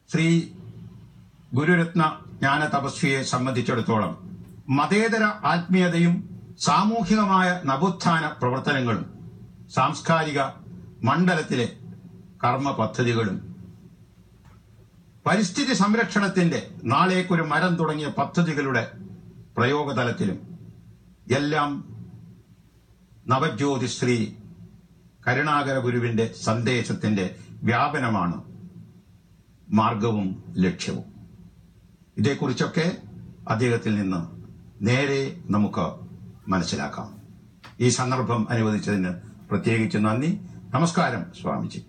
ശ്രീ ഗുരുരത്ന ജ്ഞാന തപസ്വിയെ സംബന്ധിച്ചിടത്തോളം മതേതര ആത്മീയതയും സാമൂഹികമായ നവോത്ഥാന പ്രവർത്തനങ്ങളും സാംസ്കാരിക മണ്ഡലത്തിലെ കർമ്മ പദ്ധതികളും പരിസ്ഥിതി സംരക്ഷണത്തിന്റെ നാളേക്കൊരു മരം തുടങ്ങിയ പദ്ധതികളുടെ പ്രയോഗതലത്തിലും എല്ലാം നവജ്യോതി ശ്രീ കരുണാകര ഗുരുവിന്റെ സന്ദേശത്തിന്റെ വ്യാപനമാണ് മാർഗവും ലക്ഷ്യവും ഇതേക്കുറിച്ചൊക്കെ അദ്ദേഹത്തിൽ നിന്ന് നേരെ നമുക്ക് മനസ്സിലാക്കാം ഈ സന്ദർഭം അനുവദിച്ചതിന് പ്രത്യേകിച്ച് നന്ദി നമസ്കാരം സ്വാമിജി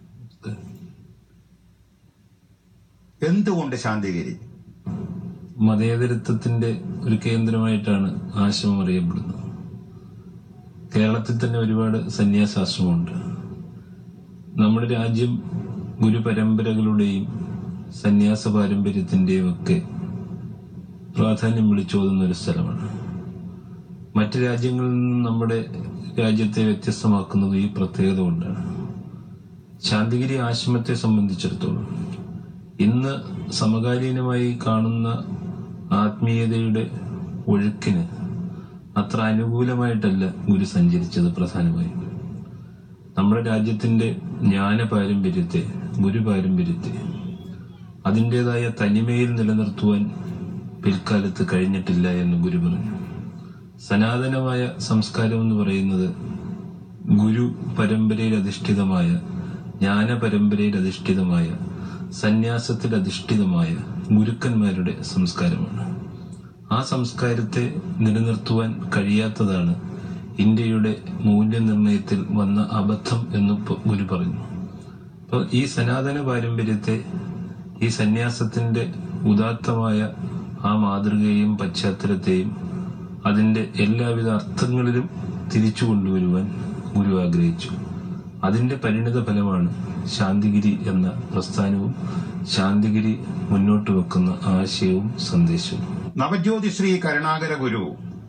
എന്തുകൊണ്ട് ശാന്തിഗിരി മതേതരത്വത്തിന്റെ ഒരു കേന്ദ്രമായിട്ടാണ് ആശ്രമം അറിയപ്പെടുന്നത് കേരളത്തിൽ തന്നെ ഒരുപാട് സന്യാസാശ്രമമുണ്ട് നമ്മുടെ രാജ്യം ഗുരുപരമ്പരകളുടെയും സന്യാസ പാരമ്പര്യത്തിന്റെയും ഒക്കെ പ്രാധാന്യം വിളിച്ചോതുന്ന ഒരു സ്ഥലമാണ് മറ്റ് രാജ്യങ്ങളിൽ നിന്നും നമ്മുടെ രാജ്യത്തെ വ്യത്യസ്തമാക്കുന്നത് ഈ പ്രത്യേകത കൊണ്ടാണ് ശാന്തിഗിരി ആശ്രമത്തെ സംബന്ധിച്ചിടത്തോളം ഇന്ന് സമകാലീനമായി കാണുന്ന ആത്മീയതയുടെ ഒഴുക്കിന് അത്ര അനുകൂലമായിട്ടല്ല ഗുരു സഞ്ചരിച്ചത് പ്രധാനമായും നമ്മുടെ രാജ്യത്തിന്റെ ജ്ഞാന പാരമ്പര്യത്തെ ഗുരു പാരമ്പര്യത്തെ അതിൻ്റെതായ തനിമയിൽ നിലനിർത്തുവാൻ പിൽക്കാലത്ത് കഴിഞ്ഞിട്ടില്ല എന്ന് ഗുരു പറഞ്ഞു സനാതനമായ സംസ്കാരം എന്ന് പറയുന്നത് ഗുരു പരമ്പരയിൽ അധിഷ്ഠിതമായ ജ്ഞാന പരമ്പരയിൽ അധിഷ്ഠിതമായ സന്യാസത്തിൽ അധിഷ്ഠിതമായ ഗുരുക്കന്മാരുടെ സംസ്കാരമാണ് ആ സംസ്കാരത്തെ നിലനിർത്തുവാൻ കഴിയാത്തതാണ് ഇന്ത്യയുടെ മൂല്യനിർണയത്തിൽ വന്ന അബദ്ധം എന്ന് പ- ഗുരു പറഞ്ഞു അപ്പോൾ ഈ സനാതന പാരമ്പര്യത്തെ ഈ സന്യാസത്തിന്റെ ഉദാത്തമായ ആ മാതൃകയും പശ്ചാത്തലത്തെയും അതിന്റെ എല്ലാവിധ അർത്ഥങ്ങളിലും തിരിച്ചു കൊണ്ടുവരുവാൻ ഗുരു ആഗ്രഹിച്ചു അതിന്റെ പരിണിത ഫലമാണ് ശാന്തിഗിരി എന്ന പ്രസ്ഥാനവും ശാന്തിഗിരി മുന്നോട്ട് വെക്കുന്ന ആശയവും സന്ദേശവും നവജ്യോതി ശ്രീ കരുണാകര ഗുരു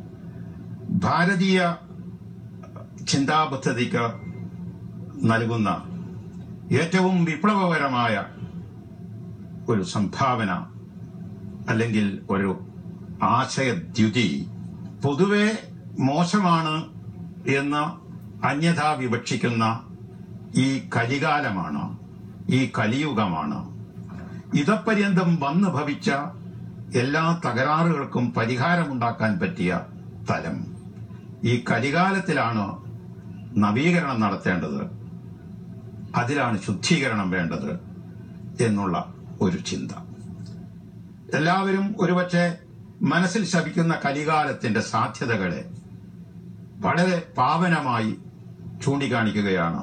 ഭാരതീയ ചിന്താപദ്ധതിക്ക് നൽകുന്ന ഏറ്റവും വിപ്ലവകരമായ ഒരു സംഭാവന അല്ലെങ്കിൽ ഒരു ആശയദ്യുതി പൊതുവെ മോശമാണ് എന്ന് അന്യഥാ വിവക്ഷിക്കുന്ന ഈ കലികാലമാണ് ഈ കലിയുഗമാണ് ഇതപര്യന്തം വന്നു ഭവിച്ച എല്ലാ തകരാറുകൾക്കും പരിഹാരമുണ്ടാക്കാൻ പറ്റിയ തലം ഈ കലികാലത്തിലാണ് നവീകരണം നടത്തേണ്ടത് അതിലാണ് ശുദ്ധീകരണം വേണ്ടത് എന്നുള്ള ഒരു ചിന്ത എല്ലാവരും ഒരുപക്ഷെ മനസ്സിൽ ശപിക്കുന്ന കലികാലത്തിന്റെ സാധ്യതകളെ വളരെ പാവനമായി ചൂണ്ടിക്കാണിക്കുകയാണ്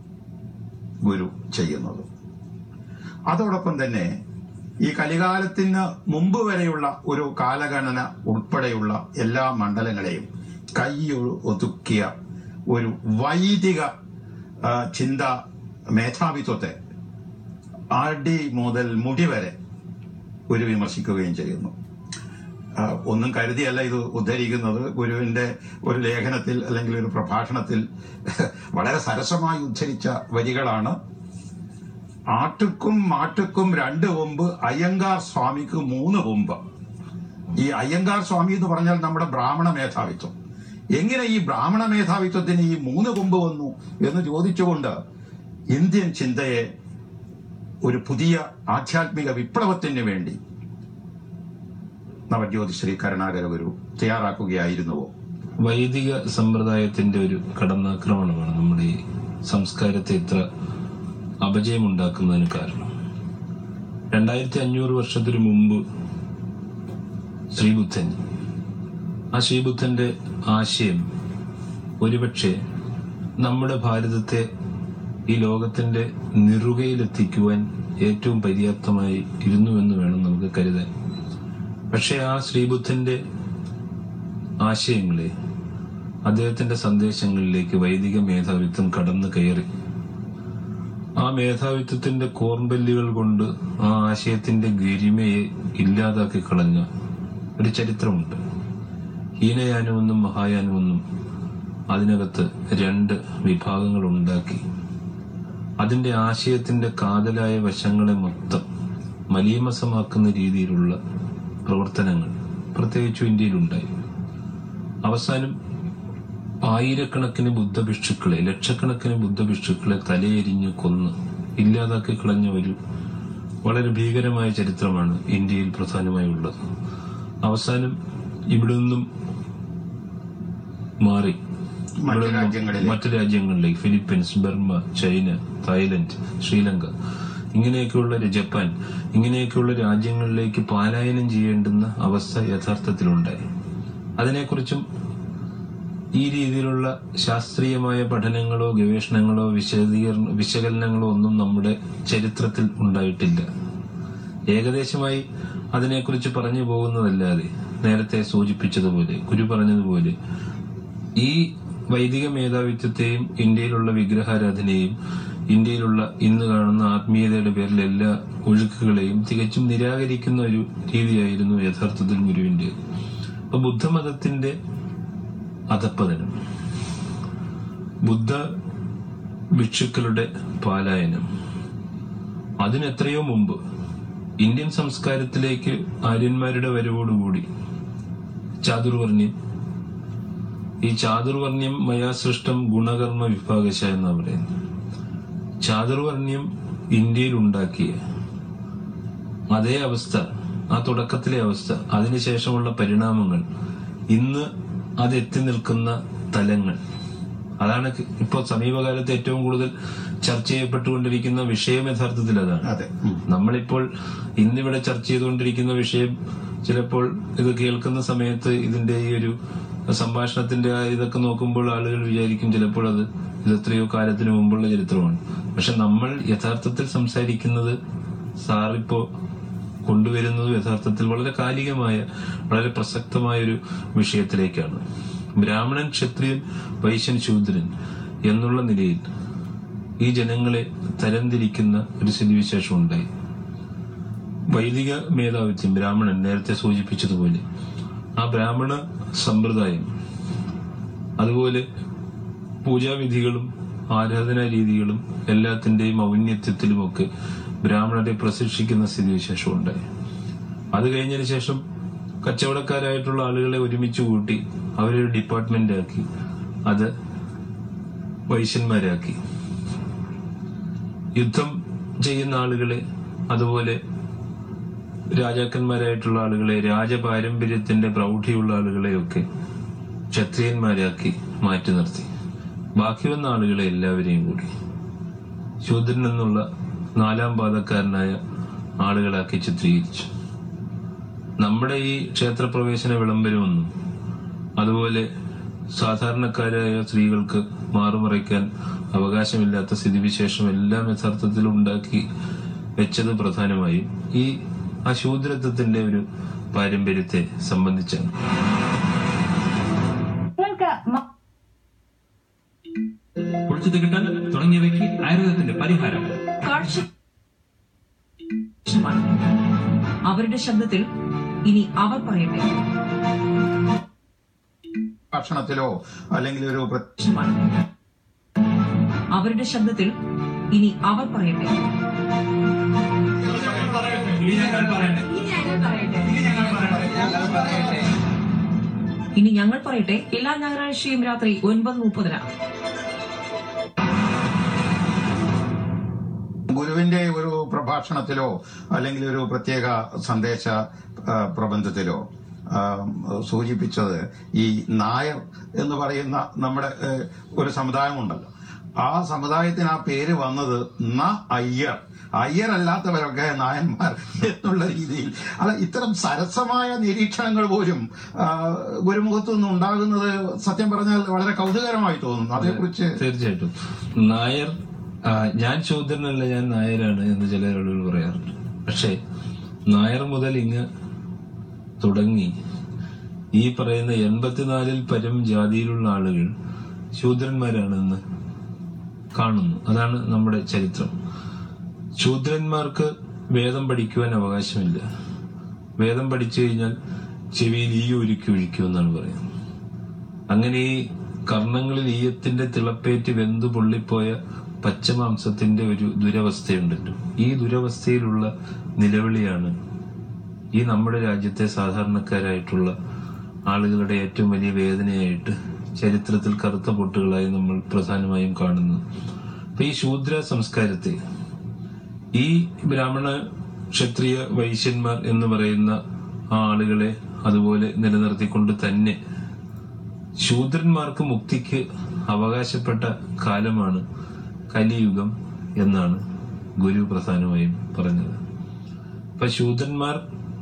ഗുരു ചെയ്യുന്നത് അതോടൊപ്പം തന്നെ ഈ കലികാലത്തിന് മുമ്പ് വരെയുള്ള ഒരു കാലഗണന ഉൾപ്പെടെയുള്ള എല്ലാ മണ്ഡലങ്ങളെയും കൈ ഒതുക്കിയ ഒരു വൈദിക ആ, ചിന്ത മേധാവിത്വത്തെ അടി മുതൽ മുടി വരെ ഗുരു വിമർശിക്കുകയും ചെയ്യുന്നു ആ, ഒന്നും കരുതിയല്ല ഇത് ഉദ്ധരിക്കുന്നത് ഗുരുവിന്റെ ഒരു ലേഖനത്തിൽ അല്ലെങ്കിൽ ഒരു പ്രഭാഷണത്തിൽ വളരെ സരസമായി ഉദ്ധരിച്ച വരികളാണ് ആട്ടുക്കും മാട്ടുക്കും രണ്ട് കൊമ്പ് അയ്യങ്കാർ സ്വാമിക്ക് മൂന്ന് കൊമ്പ് ഈ അയ്യങ്കാർ സ്വാമി എന്ന് പറഞ്ഞാൽ നമ്മുടെ ബ്രാഹ്മണ മേധാവിത്വം എങ്ങനെ ഈ ബ്രാഹ്മണ മേധാവിത്വത്തിന് ഈ മൂന്ന് കൊമ്പ് വന്നു എന്ന് ചോദിച്ചുകൊണ്ട് ഇന്ത്യൻ ചിന്തയെ ഒരു പുതിയ ആധ്യാത്മിക വിപ്ലവത്തിന് വേണ്ടി നവജ്യോതി ശ്രീ കരുണാകര ഗുരു തയ്യാറാക്കുകയായിരുന്നുവോ വൈദിക സമ്പ്രദായത്തിന്റെ ഒരു കടന്നാക്രമണമാണ് നമ്മുടെ ഈ സംസ്കാരത്തെ ഇത്ര അപജയമുണ്ടാക്കുന്നതിന് കാരണം രണ്ടായിരത്തി അഞ്ഞൂറ് വർഷത്തിനു മുമ്പ് ശ്രീബുദ്ധൻ ആ ശ്രീബുദ്ധന്റെ ആശയം ഒരുപക്ഷെ നമ്മുടെ ഭാരതത്തെ ഈ ലോകത്തിന്റെ നിറുകയിലെത്തിക്കുവാൻ ഏറ്റവും പര്യാപ്തമായി ഇരുന്നുവെന്ന് വേണം നമുക്ക് കരുതാൻ പക്ഷെ ആ ശ്രീബുദ്ധന്റെ ആശയങ്ങളെ അദ്ദേഹത്തിന്റെ സന്ദേശങ്ങളിലേക്ക് വൈദിക മേധാവിത്വം കടന്നു കയറി ആ മേധാവിത്വത്തിന്റെ കോർമ്പല്ലുകൾ കൊണ്ട് ആ ആശയത്തിന്റെ ഗരിമയെ ഇല്ലാതാക്കി കളഞ്ഞ ഒരു ചരിത്രമുണ്ട് ഹീനയാനമെന്നും മഹായാനമെന്നും അതിനകത്ത് രണ്ട് വിഭാഗങ്ങൾ ഉണ്ടാക്കി അതിന്റെ ആശയത്തിന്റെ കാതലായ വശങ്ങളെ മൊത്തം മലീമസമാക്കുന്ന രീതിയിലുള്ള പ്രവർത്തനങ്ങൾ പ്രത്യേകിച്ചും ഇന്ത്യയിലുണ്ടായി അവസാനം ആയിരക്കണക്കിന് ബുദ്ധഭിക്ഷുക്കളെ ലക്ഷക്കണക്കിന് ബുദ്ധഭിക്ഷുക്കളെ തലയെരിഞ്ഞ് കൊന്ന് ഇല്ലാതാക്കി കളഞ്ഞ ഒരു വളരെ ഭീകരമായ ചരിത്രമാണ് ഇന്ത്യയിൽ പ്രധാനമായി ഉള്ളത് അവസാനം ഇവിടെ നിന്നും മാറി മറ്റു ഇവിടെ നിന്നും രാജ്യങ്ങളിലേക്ക്. മറ്റു രാജ്യങ്ങളിലേക്ക് Philippines Burma China Thailand Sri Lanka ഇങ്ങനെയൊക്കെയുള്ള ഒരു ജപ്പാൻ ഇങ്ങനെയൊക്കെയുള്ള രാജ്യങ്ങളിലേക്ക് പലായനം ചെയ്യേണ്ടുന്ന അവസ്ഥ യഥാർത്ഥത്തിലുണ്ടായി അതിനെക്കുറിച്ചും ഈ രീതിയിലുള്ള ശാസ്ത്രീയമായ പഠനങ്ങളോ ഗവേഷണങ്ങളോ വിശദീകരണ വിശകലനങ്ങളോ ഒന്നും നമ്മുടെ ചരിത്രത്തിൽ ഉണ്ടായിട്ടില്ല ഏകദേശമായി അതിനെക്കുറിച്ച് പറഞ്ഞു പോകുന്നതല്ലാതെ നേരത്തെ സൂചിപ്പിച്ചതുപോലെ ഗുരു പറഞ്ഞതുപോലെ ഈ വൈദിക മേധാവിത്വത്തെയും ഇന്ത്യയിലുള്ള വിഗ്രഹാരാധനയെയും ഇന്ത്യയിലുള്ള ഇന്ന് കാണുന്ന ആത്മീയതയുടെ പേരിൽ എല്ലാ ഒഴുക്കുകളെയും തികച്ചും നിരാകരിക്കുന്ന ഒരു രീതിയായിരുന്നു യഥാർത്ഥത്തിൽ ഗുരുവിന്റെ അപ്പൊ ബുദ്ധമതത്തിന്റെ അധപ്പതനം ബുദ്ധ ഭിക്ഷുക്കളുടെ പാലായനം അതിനെത്രയോ മുമ്പ് ഇന്ത്യൻ സംസ്കാരത്തിലേക്ക് ആര്യന്മാരുടെ വരവോടുകൂടി ചാതുർവർണ്ണ്യം ഈ ചാതുർവർണ്ണ്യം മയാ സൃഷ്ടം ഗുണകർമ്മ വിഭാഗശ എന്നാ പറയുന്നത് ചാതുർവർണ്ണ്യം ഇന്ത്യയിൽ ഉണ്ടാക്കിയ അതേ അവസ്ഥ ആ തുടക്കത്തിലെ അവസ്ഥ അതിനുശേഷമുള്ള പരിണാമങ്ങൾ ഇന്ന് അത് എത്തി നിൽക്കുന്ന തലങ്ങൾ അതാണ് ഇപ്പോൾ സമീപകാലത്ത് ഏറ്റവും കൂടുതൽ ചർച്ച ചെയ്യപ്പെട്ടുകൊണ്ടിരിക്കുന്ന വിഷയം യഥാർത്ഥത്തിൽ അതാണ് അതെ ഉം. നമ്മളിപ്പോൾ ഇന്നിവിടെ ചർച്ച ചെയ്തുകൊണ്ടിരിക്കുന്ന വിഷയം ചിലപ്പോൾ ഇത് കേൾക്കുന്ന സമയത്ത് ഇതിന്റെ ഈ ഒരു സംഭാഷണത്തിന്റെ ആ ഇതൊക്കെ നോക്കുമ്പോൾ ആളുകൾ വിചാരിക്കും ചിലപ്പോൾ അത് ഇത് എത്രയോ കാലത്തിന് മുമ്പുള്ള ചരിത്രമാണ് പക്ഷെ നമ്മൾ യഥാർത്ഥത്തിൽ സംസാരിക്കുന്നത് സാറിപ്പോ കൊണ്ടുവരുന്നത് യഥാർത്ഥത്തിൽ വളരെ കാലികമായ വളരെ പ്രസക്തമായ ഒരു വിഷയത്തിലേക്കാണ് ബ്രാഹ്മണൻ ക്ഷത്രിയൻ വൈശ്യൻ ശൂദ്രൻ എന്നുള്ള നിലയിൽ ഈ ജനങ്ങളെ തരംതിരിക്കുന്ന ഒരു സ്ഥിതിവിശേഷം ഉണ്ടായി വൈദിക മേധാവിത്വം ബ്രാഹ്മണൻ നേരത്തെ സൂചിപ്പിച്ചതുപോലെ ആ ബ്രാഹ്മണ സമ്പ്രദായം അതുപോലെ പൂജാവിധികളും ആരാധനാ രീതികളും എല്ലാത്തിന്റെയും ഔന്നത്യത്തിലുമൊക്കെ ബ്രാഹ്മണരെ പ്രശിക്ഷിക്കുന്ന സ്ഥിതിവിശേഷം ഉണ്ടായി അത് കഴിഞ്ഞതിന് ശേഷം കച്ചവടക്കാരായിട്ടുള്ള ആളുകളെ ഒരുമിച്ച് കൂട്ടി അവരൊരു ഡിപ്പാർട്ട്മെന്റ് ആക്കി അത് വൈശ്യന്മാരാക്കി യുദ്ധം ചെയ്യുന്ന ആളുകളെ അതുപോലെ രാജാക്കന്മാരായിട്ടുള്ള ആളുകളെ രാജപാരമ്പര്യത്തിന്റെ പ്രൗഢിയുള്ള ആളുകളെയൊക്കെ ക്ഷത്രിയന്മാരാക്കി മാറ്റി നിർത്തി ബാക്കി വന്ന ആളുകളെ എല്ലാവരെയും കൂടി ശൂദ്രൻ എന്നുള്ള നാലാം പാദക്കാരനായ ആളുകളാക്കി ചിത്രീകരിച്ചു നമ്മുടെ ഈ ക്ഷേത്രപ്രവേശന വിളംബരമൊന്നും അതുപോലെ സാധാരണക്കാരായ സ്ത്രീകൾക്ക് മാറുമറയ്ക്കാൻ അവകാശമില്ലാത്ത സ്ഥിതിവിശേഷം എല്ലാം യഥാർത്ഥത്തിൽ ഉണ്ടാക്കി വെച്ചത് പ്രധാനമായും ഈ അശൂദ്രത്വത്തിന്റെ ഒരു പാരമ്പര്യത്തെ സംബന്ധിച്ചാണ് നിങ്ങൾക്ക് മ- കുളിച്ചു കിട്ടാൻ തുടങ്ങിയവയ്ക്ക് ആയുർവേദത്തിന്റെ പരിഹാരം കാഴ്ചമാണ് അവരുടെ ശബ്ദത്തിൽ ഇനി അവർ പറയട്ടെ ഭക്ഷണത്തിലോ അല്ലെങ്കിൽ ഒരു പ്ര- ക്ഷമാണ്. അവരുടെ ശബ്ദത്തിൽ ഇനി അവർ പറയട്ടെ ഇനി ഞങ്ങൾ പറയട്ടെ ഇനി ഞങ്ങൾ പറയട്ടെ എല്ലാ ഞായറാഴ്ചയും രാത്രി ഒൻപത് മുപ്പതിന് ഗുരുവിന്റെ ഒരു പ്രഭാഷണത്തിലോ അല്ലെങ്കിൽ ഒരു പ്രത്യേക സന്ദേശ ആ, പ്രബന്ധത്തിലോ ആ, സൂചിപ്പിച്ചത് ഈ നായർ എന്ന് പറയുന്ന നമ്മുടെ ഏ, ഒരു സമുദായമുണ്ടല്ലോ ആ സമുദായത്തിന് ആ പേര് വന്നത് ന അയ്യർ അയ്യർ അല്ലാത്തവരൊക്കെ നായന്മാർ എന്നുള്ള രീതിയിൽ അല്ല ഇത്തരം സരസമായ നിരീക്ഷണങ്ങൾ പോലും ആ, ഗുരുമുഖത്തു നിന്ന് ഉണ്ടാകുന്നത് സത്യം പറഞ്ഞാൽ വളരെ കൗതുകരമായി തോന്നുന്നു അതേക്കുറിച്ച് തീർച്ചയായിട്ടും നായർ ആ, ഞാൻ ശൂദ്രനല്ല ഞാൻ നായരാണ് എന്ന് ചില ആളുകൾ പറയാറുണ്ട് പക്ഷേ നായർ മുതൽ ഇങ്ങ് തുടങ്ങി ഈ പറയുന്ന എൺപത്തിനാലിൽ പരം ജാതിയിലുള്ള ആളുകൾ ശൂദ്രന്മാരാണെന്ന് കാണുന്നു അതാണ് നമ്മുടെ ചരിത്രം ശൂദ്രന്മാർക്ക് വേദം പഠിക്കുവാൻ അവകാശമില്ല വേദം പഠിച്ചു കഴിഞ്ഞാൽ ചെവിയിൽ ഈ ഒരുക്കി ഒഴിക്കൂ എന്നാണ് പറയുന്നത് അങ്ങനെ ഈ കർണങ്ങളിൽ ഈയത്തിന്റെ തിളപ്പേറ്റ് വെന്തു പൊള്ളിപ്പോയ പച്ചമാംസത്തിന്റെ ഒരു ദുരവസ്ഥയുണ്ടല്ലോ ഈ ദുരവസ്ഥയിലുള്ള നിലവിളിയാണ് ഈ നമ്മുടെ രാജ്യത്തെ സാധാരണക്കാരായിട്ടുള്ള ആളുകളുടെ ഏറ്റവും വലിയ വേദനയായിട്ട് ചരിത്രത്തിൽ കറുത്ത പൊട്ടുകളായി നമ്മൾ പ്രധാനമായും കാണുന്നു അപ്പൊ ഈ ശൂദ്ര സംസ്കാരത്തെ ഈ ബ്രാഹ്മണ ക്ഷത്രിയ വൈശ്യന്മാർ എന്ന് പറയുന്ന ആ ആളുകളെ അതുപോലെ നിലനിർത്തിക്കൊണ്ട് തന്നെ ശൂദ്രന്മാർക്ക് മുക്തിക്ക് അവകാശപ്പെട്ട കാലമാണ് കലിയുഗം എന്നാണ് ഗുരു പ്രധാനമായും പറഞ്ഞത് അപ്പൊ ശൂദ്രന്മാർ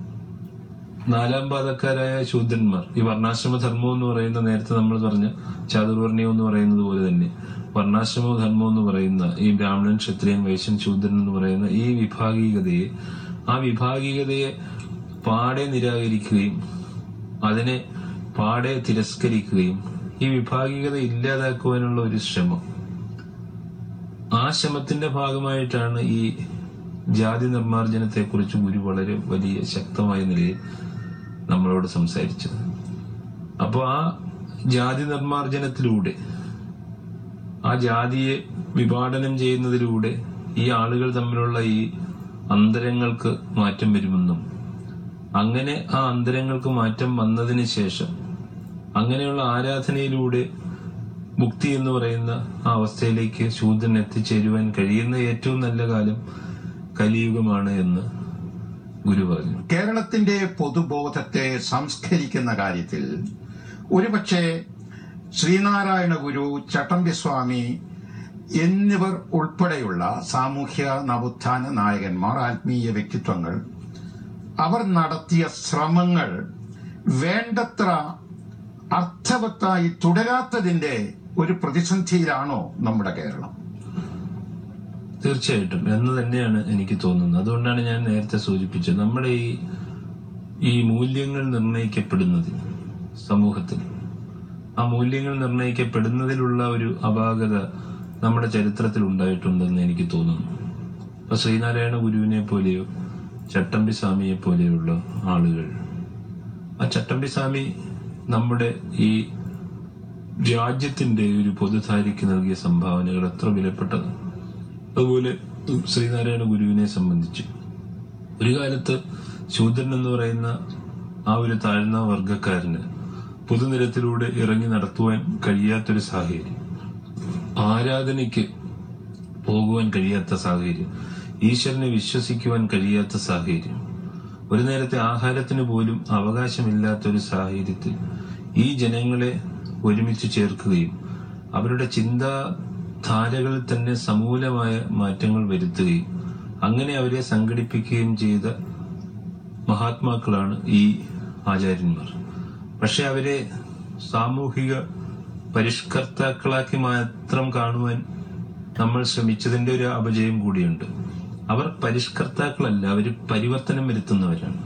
നാലാം പാദക്കാരായ ശൂദ്രന്മാർ ഈ വർണ്ണാശ്രമ ധർമ്മം എന്ന് പറയുന്ന നേരത്തെ നമ്മൾ പറഞ്ഞ ചാതുർവർണ്ണയം എന്ന് പറയുന്നത് പോലെ തന്നെ വർണ്ണാശ്രമ ധർമ്മം എന്ന് പറയുന്ന ഈ ബ്രാഹ്മണൻ ക്ഷത്രിയൻ വൈശ്യൻ ശൂദ്രൻ എന്ന് പറയുന്ന ഈ വിഭാഗീയതയെ ആ വിഭാഗീയതയെ പാടെ നിരാകരിക്കുകയും അതിനെ പാടെ തിരസ്കരിക്കുകയും ഈ വിഭാഗീയത ഇല്ലാതാക്കുവാനുള്ള ഒരു ശ്രമം ആ ശ്രമത്തിന്റെ ഭാഗമായിട്ടാണ് ഈ ജാതി നിർമ്മാർജ്ജനത്തെ കുറിച്ച് ഗുരു വളരെ വലിയ ശക്തമായ നിലയിൽ നമ്മളോട് സംസാരിച്ചത് അപ്പോൾ ആ ജാതി നിർമ്മാർജ്ജനത്തിലൂടെ ആ ജാതിയെ വിഭാടനം ചെയ്യുന്നതിലൂടെ ഈ ആളുകൾ തമ്മിലുള്ള ഈ അന്തരങ്ങൾക്ക് മാറ്റം വരുമെന്നും അങ്ങനെ ആ അന്തരങ്ങൾക്ക് മാറ്റം വന്നതിന് ശേഷം അങ്ങനെയുള്ള ആരാധനയിലൂടെ മുക്തി എന്ന് പറയുന്ന ആ അവസ്ഥയിലേക്ക് ശൂദ്രൻ എത്തിച്ചേരുവാൻ കഴിയുന്ന ഏറ്റവും നല്ല കാലം കലിയുഗമാണ് എന്ന് ഗുരു പറഞ്ഞു കേരളത്തിന്റെ പൊതുബോധത്തെ സംസ്കരിക്കുന്ന കാര്യത്തിൽ ഒരുപക്ഷെ ശ്രീനാരായണ ഗുരു ചട്ടമ്പിസ്വാമി എന്നിവർ ഉൾപ്പെടെയുള്ള സാമൂഹ്യ നവോത്ഥാന നായകന്മാർ ആത്മീയ വ്യക്തിത്വങ്ങൾ അവർ നടത്തിയ ശ്രമങ്ങൾ വേണ്ടത്ര അർത്ഥവത്തായി തുടരാത്തതിന്റെ ഒരു പ്രതിസന്ധിയിലാണോ നമ്മുടെ കേരളം തീർച്ചയായിട്ടും എന്ന് തന്നെയാണ് എനിക്ക് തോന്നുന്നത് അതുകൊണ്ടാണ് ഞാൻ നേരത്തെ സൂചിപ്പിച്ചത് നമ്മുടെ ഈ ഈ മൂല്യങ്ങൾ നിർണയിക്കപ്പെടുന്നത് സമൂഹത്തിൽ ആ മൂല്യങ്ങൾ നിർണയിക്കപ്പെടുന്നതിലുള്ള ഒരു അപാകത നമ്മുടെ ചരിത്രത്തിൽ ഉണ്ടായിട്ടുണ്ടെന്ന് എനിക്ക് തോന്നുന്നു ഇപ്പൊ ശ്രീനാരായണ ഗുരുവിനെ പോലെയോ ചട്ടമ്പി സ്വാമിയെ പോലെയുള്ള ആളുകൾ ആ ചട്ടമ്പി സ്വാമി നമ്മുടെ ഈ രാജ്യത്തിന്റെ ഒരു പൊതുധാരിക്ക് നൽകിയ സംഭാവനകൾ എത്ര വിലപ്പെട്ടതാണ് അതുപോലെ ശ്രീനാരായണ ഗുരുവിനെ സംബന്ധിച്ച് ഒരു കാലത്ത് ശൂദ്രൻ എന്ന് പറയുന്ന ആ ഒരു താഴ്ന്ന വർഗക്കാരന് പൊതുനിരത്തിലൂടെ ഇറങ്ങി നടത്തുവാൻ കഴിയാത്തൊരു സാഹചര്യം ആരാധനയ്ക്ക് പോകുവാൻ കഴിയാത്ത സാഹചര്യം ഈശ്വരനെ വിശ്വസിക്കുവാൻ കഴിയാത്ത സാഹചര്യം ഒരു നേരത്തെ ആഹാരത്തിന് പോലും അവകാശമില്ലാത്തൊരു സാഹചര്യത്തിൽ ഈ ജനങ്ങളെ ഒരുമിച്ച് ചേർക്കുകയും അവരുടെ ചിന്താധാരകളിൽ തന്നെ സമൂലമായ മാറ്റങ്ങൾ വരുത്തുകയും അങ്ങനെ അവരെ സംഘടിപ്പിക്കുകയും ചെയ്ത മഹാത്മാക്കളാണ് ഈ ആചാര്യന്മാർ പക്ഷെ അവരെ സാമൂഹിക പരിഷ്കർത്താക്കളാക്കി മാത്രം കാണുവാൻ നമ്മൾ ശ്രമിച്ചതിന്റെ ഒരു അപജയം കൂടിയുണ്ട് അവർ പരിഷ്കർത്താക്കളല്ല അവർ പരിവർത്തനം വരുത്തുന്നവരാണ്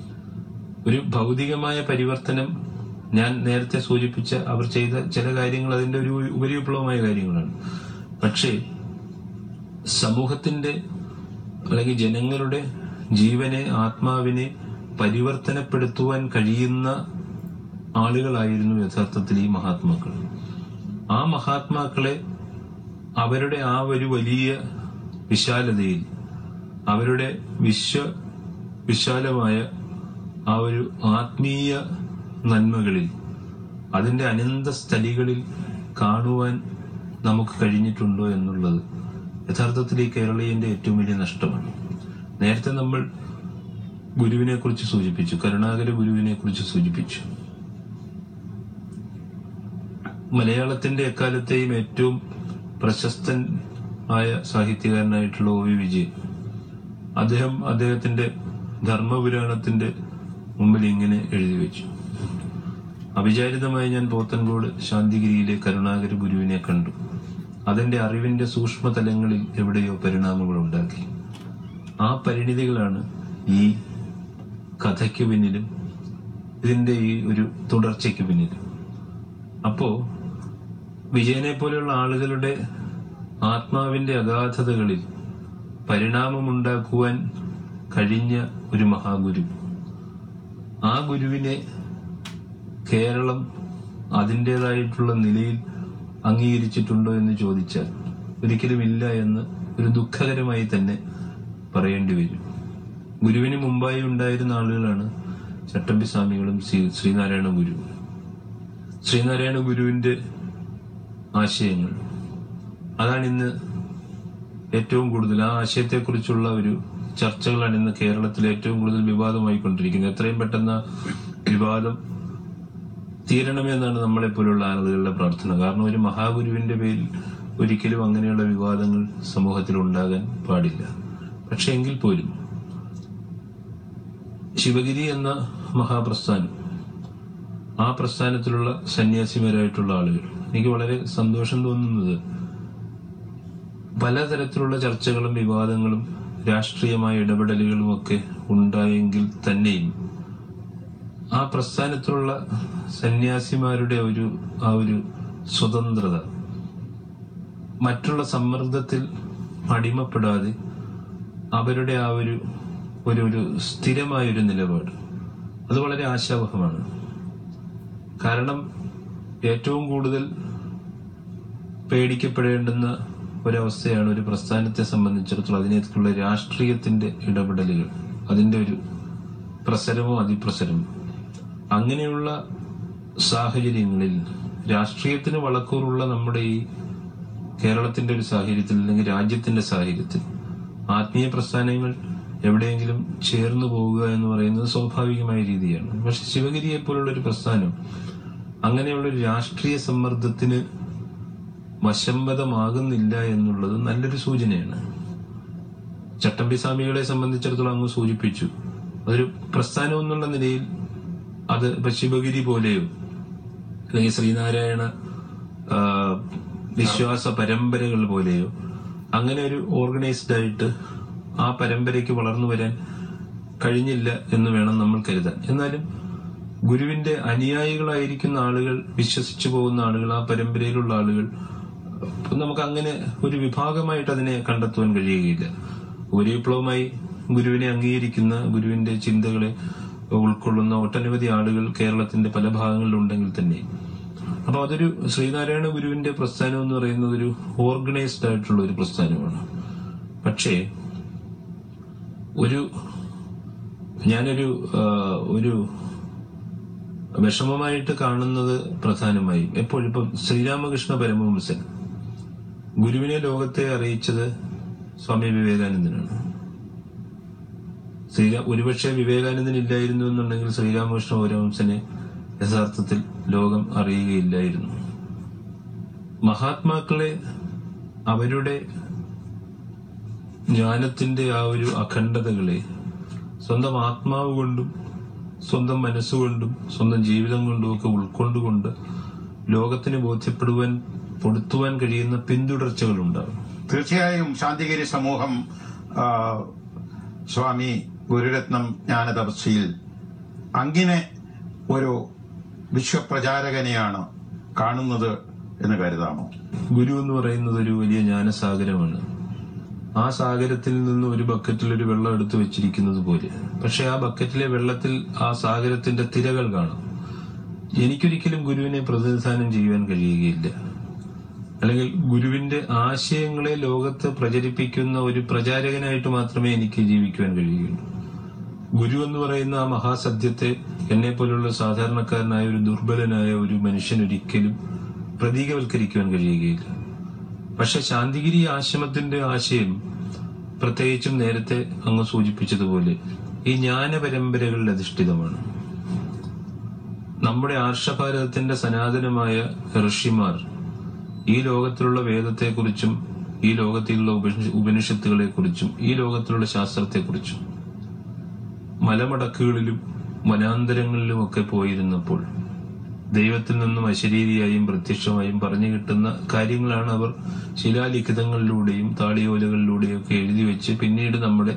ഒരു ഭൗതികമായ പരിവർത്തനം ഞാൻ നേരത്തെ സൂചിപ്പിച്ച അവർ ചെയ്ത ചില കാര്യങ്ങൾ അതിന്റെ ഒരു ഉപരിവിപ്ലവമായ കാര്യങ്ങളാണ് പക്ഷേ സമൂഹത്തിന്റെ അല്ലെങ്കിൽ ജനങ്ങളുടെ ജീവനെ ആത്മാവിനെ പരിവർത്തനപ്പെടുത്തുവാൻ കഴിയുന്ന ആളുകളായിരുന്നു യഥാർത്ഥത്തിൽ ഈ മഹാത്മാക്കൾ ആ മഹാത്മാക്കളെ അവരുടെ ആ ഒരു വലിയ വിശാലതയിൽ അവരുടെ വിശ്വ വിശാലമായ ആ ഒരു ആത്മീയ നന്മകളിൽ അതിന്റെ അനന്ത സ്ഥലികളിൽ കാണുവാൻ നമുക്ക് കഴിഞ്ഞിട്ടുണ്ടോ എന്നുള്ളത് യഥാർത്ഥത്തിൽ ഈ കേരളീയന്റെ ഏറ്റവും വലിയ നഷ്ടമാണ് നേരത്തെ നമ്മൾ ഗുരുവിനെ കുറിച്ച് സൂചിപ്പിച്ചു കരുണാകര ഗുരുവിനെ കുറിച്ച് സൂചിപ്പിച്ചു മലയാളത്തിന്റെ എക്കാലത്തെയും ഏറ്റവും പ്രശസ്തൻ ആയ സാഹിത്യകാരനായിട്ടുള്ള ഒ വി വിജയൻ അദ്ദേഹം അദ്ദേഹത്തിന്റെ ധർമ്മപുരാണത്തിന്റെ മുമ്പിൽ ഇങ്ങനെ എഴുതി വെച്ചു അവിചാരിതമായി ഞാൻ പോത്തൻകോട് ശാന്തിഗിരിയിലെ കരുണാകര ഗുരുവിനെ കണ്ടു അതിന്റെ അറിവിന്റെ സൂക്ഷ്മതലങ്ങളിൽ എവിടെയോ പരിണാമങ്ങൾ ഉണ്ടാക്കി ആ പരിണിതികളാണ് ഈ കഥയ്ക്ക് പിന്നിലും ഇതിന്റെ ഈ ഒരു തുടർച്ചയ്ക്ക് പിന്നിലും അപ്പോ വിജയനെ പോലെയുള്ള ആളുകളുടെ ആത്മാവിന്റെ അഗാധതകളിൽ പരിണാമമുണ്ടാക്കുവാൻ കഴിഞ്ഞ ഒരു മഹാഗുരു ആ ഗുരുവിനെ കേരളം അതിൻ്റെതായിട്ടുള്ള നിലയിൽ അംഗീകരിച്ചിട്ടുണ്ടോ എന്ന് ചോദിച്ചാൽ ഒരിക്കലും ഇല്ല എന്ന് ഒരു ദുഃഖകരമായി തന്നെ പറയേണ്ടി വരും ഗുരുവിന് മുമ്പായി ഉണ്ടായിരുന്ന ആളുകളാണ് ചട്ടമ്പി സ്വാമികളും ശ്രീ- ശ്രീനാരായണ ഗുരു ശ്രീനാരായണ ഗുരുവിന്റെ ആശയങ്ങൾ അതാണ് ഇന്ന് ഏറ്റവും കൂടുതൽ ആ ആശയത്തെക്കുറിച്ചുള്ള ഒരു ചർച്ചകളാണ് ഇന്ന് കേരളത്തിൽ ഏറ്റവും കൂടുതൽ വിവാദമായി കൊണ്ടിരിക്കുന്നത് എത്രയും പെട്ടെന്ന് ആ വിവാദം തീരണമെന്നാണ് നമ്മളെ പോലുള്ള ആളുകളുടെ പ്രാർത്ഥന കാരണം ഒരു മഹാഗുരുവിന്റെ പേരിൽ ഒരിക്കലും അങ്ങനെയുള്ള വിവാദങ്ങൾ സമൂഹത്തിൽ ഉണ്ടാകാൻ പാടില്ല പക്ഷെ എങ്കിൽ പോലും ശിവഗിരി എന്ന മഹാപ്രസ്ഥാനം ആ പ്രസ്ഥാനത്തിലുള്ള സന്യാസിമാരായിട്ടുള്ള ആളുകൾ എനിക്ക് വളരെ സന്തോഷം തോന്നുന്നത് പലതരത്തിലുള്ള ചർച്ചകളും വിവാദങ്ങളും രാഷ്ട്രീയമായ ഇടപെടലുകളും ഒക്കെ ഉണ്ടായെങ്കിൽ തന്നെയും ആ പ്രസ്ഥാനത്തിലുള്ള സന്യാസിമാരുടെ ഒരു ആ ഒരു സ്വതന്ത്രത മറ്റുള്ള സമ്മർദ്ദത്തിൽ അടിമപ്പെടാതെ അവരുടെ ആ ഒരു ഒരു ഒരു സ്ഥിരമായ ഒരു നിലപാട് അത് വളരെ ആശാവഹമാണ് കാരണം ഏറ്റവും കൂടുതൽ പേടിക്കപ്പെടേണ്ടുന്ന ഒരവസ്ഥയാണ് ഒരു പ്രസ്ഥാനത്തെ സംബന്ധിച്ചിടത്തോളം അതിനകത്തുള്ള രാഷ്ട്രീയത്തിന്റെ ഇടപെടലുകൾ അതിന്റെ ഒരു പ്രസരമോ അതിപ്രസരമോ അങ്ങനെയുള്ള സാഹചര്യങ്ങളിൽ രാഷ്ട്രീയത്തിന് വളക്കൂറുള്ള നമ്മുടെ ഈ കേരളത്തിന്റെ ഒരു സാഹചര്യത്തിൽ അല്ലെങ്കിൽ രാജ്യത്തിന്റെ സാഹചര്യത്തിൽ ആത്മീയ പ്രസ്ഥാനങ്ങൾ എവിടെയെങ്കിലും ചേർന്നു പോവുക എന്ന് പറയുന്നത് സ്വാഭാവികമായ രീതിയാണ് പക്ഷെ ശിവഗിരിയെ പോലുള്ള ഒരു പ്രസ്ഥാനം അങ്ങനെയുള്ള ഒരു രാഷ്ട്രീയ സമ്മർദ്ദത്തിന് വശംവദമാകുന്നില്ല എന്നുള്ളത് നല്ലൊരു സൂചനയാണ് ചട്ടമ്പി സ്വാമികളെ സംബന്ധിച്ചിടത്തോളം അങ്ങ് സൂചിപ്പിച്ചു അതൊരു പ്രസ്ഥാനം എന്നുള്ള നിലയിൽ അത് ഇപ്പൊ ശിവഗിരി പോലെയോ അല്ലെങ്കിൽ ശ്രീനാരായണ ആ, വിശ്വാസ പരമ്പരകൾ പോലെയോ അങ്ങനെ ഒരു ഓർഗനൈസ്ഡ് ആയിട്ട് ആ പരമ്പരയ്ക്ക് വളർന്നു വരാൻ കഴിഞ്ഞില്ല എന്ന് വേണം നമ്മൾ കരുതാൻ എന്നാലും ഗുരുവിന്റെ അനുയായികളായിരിക്കുന്ന ആളുകൾ വിശ്വസിച്ചു പോകുന്ന ആളുകൾ ആ പരമ്പരയിലുള്ള ആളുകൾ അപ്പൊ നമുക്ക് അങ്ങനെ ഒരു വിഭാഗമായിട്ട് അതിനെ കണ്ടെത്തുവാൻ കഴിയുകയില്ല ഒരു വിപ്ലവമായി ഗുരുവിനെ അംഗീകരിക്കുന്ന ഗുരുവിന്റെ ചിന്തകളെ ഉൾക്കൊള്ളുന്ന ഒട്ടനവധി ആളുകൾ കേരളത്തിന്റെ പല ഭാഗങ്ങളിലുണ്ടെങ്കിൽ തന്നെ അപ്പൊ അതൊരു ശ്രീനാരായണ ഗുരുവിന്റെ പ്രസ്ഥാനം എന്ന് പറയുന്നത് ഒരു ഓർഗനൈസ്ഡ് ആയിട്ടുള്ള ഒരു പ്രസ്ഥാനമാണ് പക്ഷേ ഒരു ഞാനൊരു ആ, ഒരു വിഷമമായിട്ട് കാണുന്നത് പ്രധാനമായും എപ്പോഴും ഇപ്പം ശ്രീരാമകൃഷ്ണ പരമഹംസൻ ഗുരുവിനെ ലോകത്തെ അറിയിച്ചത് സ്വാമി വിവേകാനന്ദനാണ് ശ്രീരാ ഒരുപക്ഷെ വിവേകാനന്ദൻ ഇല്ലായിരുന്നു എന്നുണ്ടെങ്കിൽ ശ്രീരാമകൃഷ്ണ പരമഹംസനെ യഥാർത്ഥത്തിൽ ലോകം അറിയുകയില്ലായിരുന്നു മഹാത്മാക്കളെ അവരുടെ ജ്ഞാനത്തിന്റെ ആ ഒരു അഖണ്ഡതകളെ സ്വന്തം ആത്മാവ് കൊണ്ടും സ്വന്തം മനസ്സുകൊണ്ടും സ്വന്തം ജീവിതം കൊണ്ടും ഒക്കെ ഉൾക്കൊണ്ടുകൊണ്ട് ലോകത്തിന് ബോധ്യപ്പെടുവാൻ പൊടുത്തുവാൻ കഴിയുന്ന പിന്തുടർച്ചകൾ ഉണ്ടാകും തീർച്ചയായും ശാന്തിഗിരി സമൂഹം ആ, സ്വാമി ഗുരുരത്നം ജ്ഞാനതപസ്യയിൽ അങ്ങനെ ഒരു വിശ്വപ്രചാരകനെയാണ് കാണുന്നത് എന്ന് കരുതാമോ ഗുരു എന്ന് പറയുന്നത് ഒരു വലിയ ജ്ഞാനസാഗരമാണ് ആ സാഗരത്തിൽ നിന്ന് ഒരു ബക്കറ്റിൽ ഒരു വെള്ളം എടുത്തു വെച്ചിരിക്കുന്നത് പോലെ പക്ഷെ ആ ബക്കറ്റിലെ വെള്ളത്തിൽ ആ സാഗരത്തിന്റെ തിരകൾ കാണാം എനിക്കൊരിക്കലും ഗുരുവിനെ പ്രതിനിധാനം ചെയ്യുവാൻ കഴിയുകയില്ല അല്ലെങ്കിൽ ഗുരുവിന്റെ ആശയങ്ങളെ ലോകത്ത് പ്രചരിപ്പിക്കുന്ന ഒരു പ്രചാരകനായിട്ട് മാത്രമേ എനിക്ക് ജീവിക്കുവാൻ കഴിയുകയുള്ളൂ ഗുരു എന്ന് പറയുന്ന ആ മഹാസത്യത്തെ എന്നെ പോലുള്ള സാധാരണക്കാരനായ ഒരു ദുർബലനായ ഒരു മനുഷ്യൻ ഒരിക്കലും പ്രതീകവൽക്കരിക്കുവാൻ കഴിയുകയില്ല പക്ഷെ ശാന്തിഗിരി ആശ്രമത്തിന്റെ ആശയം പ്രത്യേകിച്ചും നേരത്തെ അങ്ങ് സൂചിപ്പിച്ചതുപോലെ ഈ ജ്ഞാന പരമ്പരകളിൽ അധിഷ്ഠിതമാണ് നമ്മുടെ ആർഷഭാരതത്തിന്റെ സനാതനമായ ഋഷിമാർ ഈ ലോകത്തിലുള്ള വേദത്തെക്കുറിച്ചും ഈ ലോകത്തിലുള്ള ഉപനിഷ- ഉപനിഷത്തുകളെക്കുറിച്ചും ഈ ലോകത്തിലുള്ള ശാസ്ത്രത്തെക്കുറിച്ചും മലമടക്കുകളിലും വനാന്തരങ്ങളിലും ഒക്കെ പോയിരുന്നപ്പോൾ ദൈവത്തിൽ നിന്നും അശരീരിയായും പ്രത്യക്ഷമായും പറഞ്ഞു കിട്ടുന്ന കാര്യങ്ങളാണ് അവർ ശിലാലിഖിതങ്ങളിലൂടെയും താളിയോലകളിലൂടെയും ഒക്കെ എഴുതി വെച്ച് പിന്നീട് നമ്മുടെ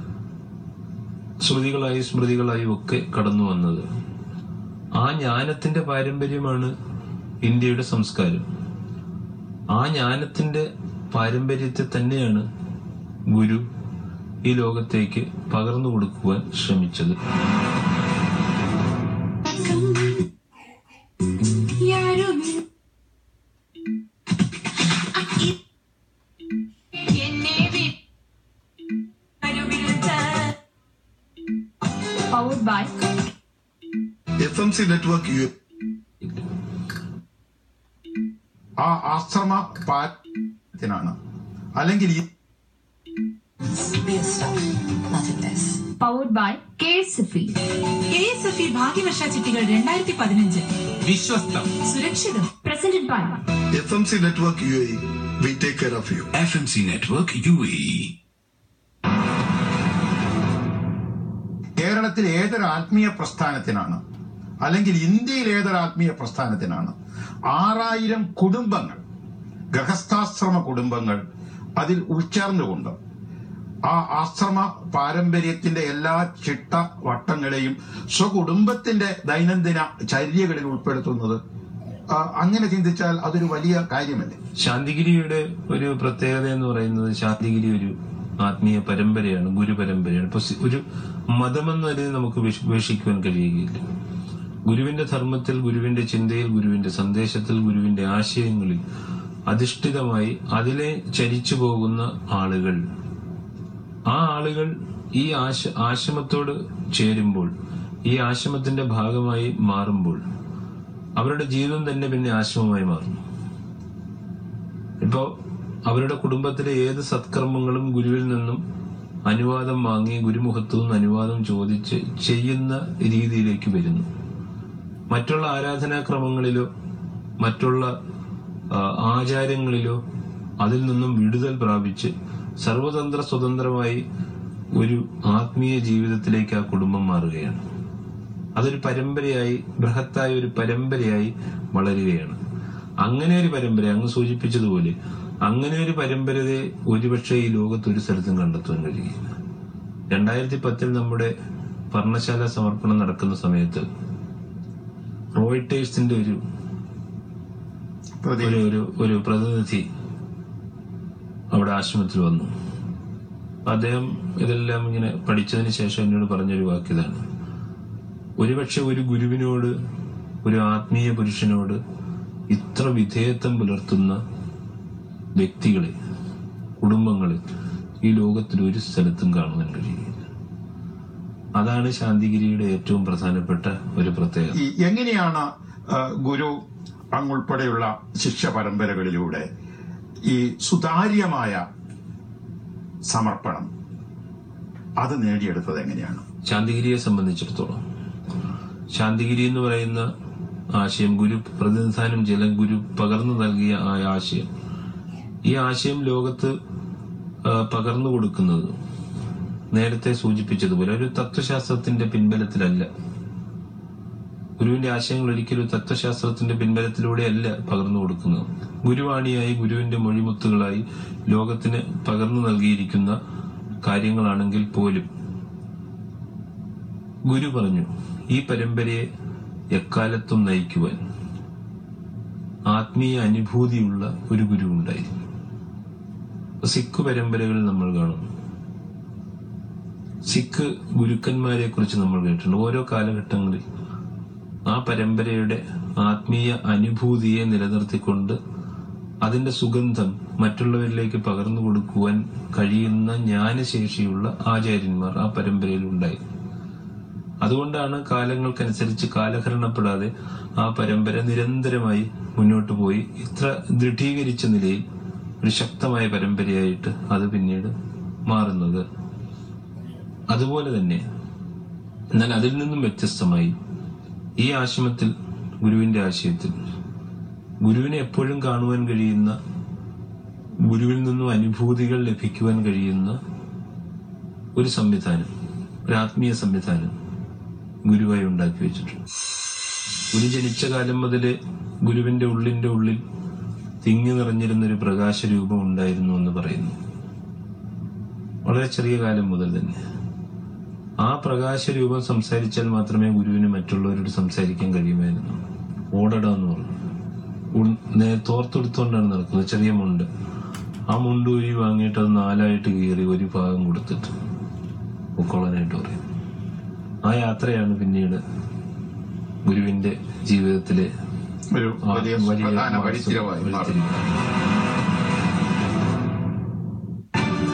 ശ്രുതികളായി സ്മൃതികളായും ഒക്കെ കടന്നു വന്നത് ആ ജ്ഞാനത്തിന്റെ പാരമ്പര്യമാണ് ഇന്ത്യയുടെ സംസ്കാരം ആ ജ്ഞാനത്തിന്റെ പാരമ്പര്യത്തെ തന്നെയാണ് ഗുരു ഈ ലോകത്തേക്ക് പകർന്നു കൊടുക്കുവാൻ ശ്രമിച്ചത് FMC Network U. ആ ആശ്രമ പാത്തിനാണ് അല്ലെങ്കിൽ ഈ Real stuff, nothing less. Powered by K S F E K S F E ഭാഗ്യവർഷ ചിട്ടികൾ രണ്ടായിരത്തി പതിനഞ്ച് വിശ്വസ്തം സുരക്ഷിതം presented by FMC Network UAE. We take care of you. FMC Network UAE. കേരളത്തിൽ ഏതൊരു ആത്മീയ പ്രസ്ഥാനത്തിനാണ് അല്ലെങ്കിൽ ഇന്ത്യയിൽ ഏതൊരു ആത്മീയ പ്രസ്ഥാനത്തിനാണ് ആറായിരം കുടുംബങ്ങൾ ഗൃഹസ്ഥാശ്രമ കുടുംബങ്ങൾ അതിൽ ഉൾച്ചേർന്നുകൊണ്ട് ആ ആശ്രമ പാരമ്പര്യത്തിന്റെ എല്ലാ ചിട്ട വട്ടങ്ങളെയും സ്വകുടുംബത്തിന്റെ ദൈനംദിന ചര്യകളിൽ ഉൾപ്പെടുത്തുന്നത് ആ, അങ്ങനെ ചിന്തിച്ചാൽ അതൊരു വലിയ കാര്യമല്ലേ ശാന്തിഗിരിയുടെ ഒരു പ്രത്യേകത എന്ന് പറയുന്നത് ശാന്തിഗിരി ഒരു ആത്മീയ പരമ്പരയാണ് ഗുരു പരമ്പരയാണ് ഇപ്പൊ സി- ഒരു മതമെന്ന നിലയിൽ നമുക്ക് വിശ്- വീക്ഷിക്കുവാൻ കഴിയുകയില്ല ഗുരുവിന്റെ ധർമ്മത്തിൽ ഗുരുവിന്റെ ചിന്തയിൽ ഗുരുവിന്റെ സന്ദേശത്തിൽ ഗുരുവിന്റെ ആശയങ്ങളിൽ അധിഷ്ഠിതമായി അതിലെ ചരിച്ചു പോകുന്ന ആളുകൾ ആ ആളുകൾ ഈ ആശ ആശ്രമത്തോട് ചേരുമ്പോൾ ഈ ആശ്രമത്തിന്റെ ഭാഗമായി മാറുമ്പോൾ അവരുടെ ജീവിതം തന്നെ പിന്നെ ആശ്രമമായി മാറുന്നു ഇപ്പോ അവരുടെ കുടുംബത്തിലെ ഏത് സത്കർമ്മങ്ങളും ഗുരുവിൽ നിന്നും അനുവാദം വാങ്ങി ഗുരുമുഖത്തു നിന്ന് അനുവാദം ചോദിച്ച് ചെയ്യുന്ന രീതിയിലേക്ക് വരുന്നു മറ്റുള്ള ആരാധനാക്രമങ്ങളിലോ മറ്റുള്ള ആ, ആചാരങ്ങളിലോ അതിൽ നിന്നും വിടുതൽ പ്രാപിച്ച് സർവതന്ത്ര സ്വതന്ത്രമായി ഒരു ആത്മീയ ജീവിതത്തിലേക്ക് ആ കുടുംബം മാറുകയാണ് അതൊരു പരമ്പരയായി ബൃഹത്തായ ഒരു പരമ്പരയായി വളരുകയാണ് അങ്ങനെ ഒരു പരമ്പര അങ്ങ് സൂചിപ്പിച്ചതുപോലെ അങ്ങനെ ഒരു പരമ്പരയെ ഒരുപക്ഷെ ഈ ലോകത്ത് ഒരു സ്ഥലത്തും കണ്ടെത്താൻ കഴിയില്ല രണ്ടായിരത്തി പത്തിൽ നമ്മുടെ പർണശാല സമർപ്പണം നടക്കുന്ന സമയത്ത് റോയിട്ടേഴ്സിന്റെ ഒരു പ്രതി ഒരു ഒരു ഒരു പ്രതിനിധി അവിടെ ആശ്രമത്തിൽ വന്നു അദ്ദേഹം ഇതെല്ലാം ഇങ്ങനെ പഠിച്ചതിന് ശേഷം എന്നോട് പറഞ്ഞൊരു വാക്കിതാണ് ഒരുപക്ഷെ ഒരു ഗുരുവിനോട് ഒരു ആത്മീയ പുരുഷനോട് ഇത്ര വിധേയത്വം പുലർത്തുന്ന വ്യക്തികളെ കുടുംബങ്ങളെ ഈ ലോകത്തിൽ ഒരു സ്ഥലത്തും കാണുവാൻ കഴിയില്ല അതാണ് ശാന്തിഗിരിയുടെ ഏറ്റവും പ്രധാനപ്പെട്ട ഒരു പ്രത്യേകത ഈ എങ്ങനെയാണ് ആ, ഗുരു അങ്ങുൾപ്പെടെയുള്ള ശിഷ്യ പരമ്പരകളിലൂടെ ഈ സുതാര്യമായ സമർപ്പണം അത് നേടിയെടുത്തത് എങ്ങനെയാണ് ശാന്തിഗിരിയെ സംബന്ധിച്ചിടത്തോളം ശാന്തിഗിരി എന്ന് പറയുന്ന ആശയം ഗുരു പ്രതിനിധാനം ജല ഗുരു പകർന്നു നൽകിയ ആ ആശയം ഈ ആശയം ലോകത്ത് ആ, പകർന്നു കൊടുക്കുന്നത് നേരത്തെ സൂചിപ്പിച്ചതുപോലെ ഒരു തത്വശാസ്ത്രത്തിന്റെ പിൻബലത്തിലല്ല ഗുരുവിന്റെ ആശയങ്ങൾ ഒരിക്കലും ഒരു തത്വശാസ്ത്രത്തിന്റെ പിൻബലത്തിലൂടെയല്ല പകർന്നു കൊടുക്കുന്നത് ഗുരുവാണിയായി ഗുരുവിന്റെ മൊഴിമുത്തുകളായി ലോകത്തിന് പകർന്നു നൽകിയിരിക്കുന്ന കാര്യങ്ങളാണെങ്കിൽ പോലും ഗുരു പറഞ്ഞു ഈ പരമ്പരയെ എക്കാലത്തും നയിക്കുവാൻ ആത്മീയ അനുഭൂതിയുള്ള ഒരു ഗുരു ഉണ്ടായിരുന്നു സിഖ് പരമ്പരകളിൽ നമ്മൾ കാണുന്നു സിഖ് ഗുരുക്കന്മാരെ കുറിച്ച് നമ്മൾ കേട്ടിട്ടുണ്ട് ഓരോ കാലഘട്ടങ്ങളിൽ ആ പരമ്പരയുടെ ആത്മീയ അനുഭൂതിയെ നിലനിർത്തിക്കൊണ്ട് അതിന്റെ സുഗന്ധം മറ്റുള്ളവരിലേക്ക് പകർന്നു കൊടുക്കുവാൻ കഴിയുന്ന ജ്ഞാനശേഷിയുള്ള ആചാര്യന്മാർ ആ പരമ്പരയിൽ ഉണ്ടായി അതുകൊണ്ടാണ് കാലങ്ങൾക്കനുസരിച്ച് കാലഹരണപ്പെടാതെ ആ പരമ്പര നിരന്തരമായി മുന്നോട്ട് പോയി ഇത്ര ദൃഢീകരിച്ച നിലയിൽ ഒരു ശക്തമായ പരമ്പരയായിട്ട് അത് പിന്നീട് മാറുന്നത് അതുപോലെ തന്നെ എന്നാൽ അതിൽ നിന്നും വ്യത്യസ്തമായി ഈ ആശ്രമത്തിൽ ഗുരുവിന്റെ ആശയത്തിൽ ഗുരുവിനെ എപ്പോഴും കാണുവാൻ കഴിയുന്ന ഗുരുവിൽ നിന്നും അനുഭൂതികൾ ലഭിക്കുവാൻ കഴിയുന്ന ഒരു സംവിധാനം ഒരു ആത്മീയ സംവിധാനം ഗുരുവായി ഉണ്ടാക്കി വെച്ചിട്ടുണ്ട് ഗുരു ജനിച്ച കാലം മുതലേ ഗുരുവിന്റെ ഉള്ളിന്റെ ഉള്ളിൽ തിങ്ങി നിറഞ്ഞിരുന്ന ഒരു പ്രകാശ രൂപം ഉണ്ടായിരുന്നു എന്ന് പറയുന്നു വളരെ ചെറിയ കാലം മുതൽ തന്നെ ആ പ്രകാശ രൂപം സംസാരിച്ചാൽ മാത്രമേ ഗുരുവിന് മറ്റുള്ളവരോട് സംസാരിക്കാൻ കഴിയുമായിരുന്നു ഓടട എന്ന് പറഞ്ഞു ഉൾ- നേ- തോർത്തെടുത്തോണ്ടാണ് നടക്കുന്നത് ചെറിയ മുണ്ട് ആ മുണ്ട് ഊരി വാങ്ങിയിട്ട് അത് നാലായിട്ട് കീറി ഒരു ഭാഗം കൊടുത്തിട്ട് പൊക്കോളാനായിട്ട് പറയും ആ യാത്രയാണ് പിന്നീട് ഗുരുവിന്റെ ജീവിതത്തിലെ ഒരു ആ വലിയ വലിയ പ്രധാന വഴിത്തിരിവായി മാറുന്നു വഴിത്തിരിവ്.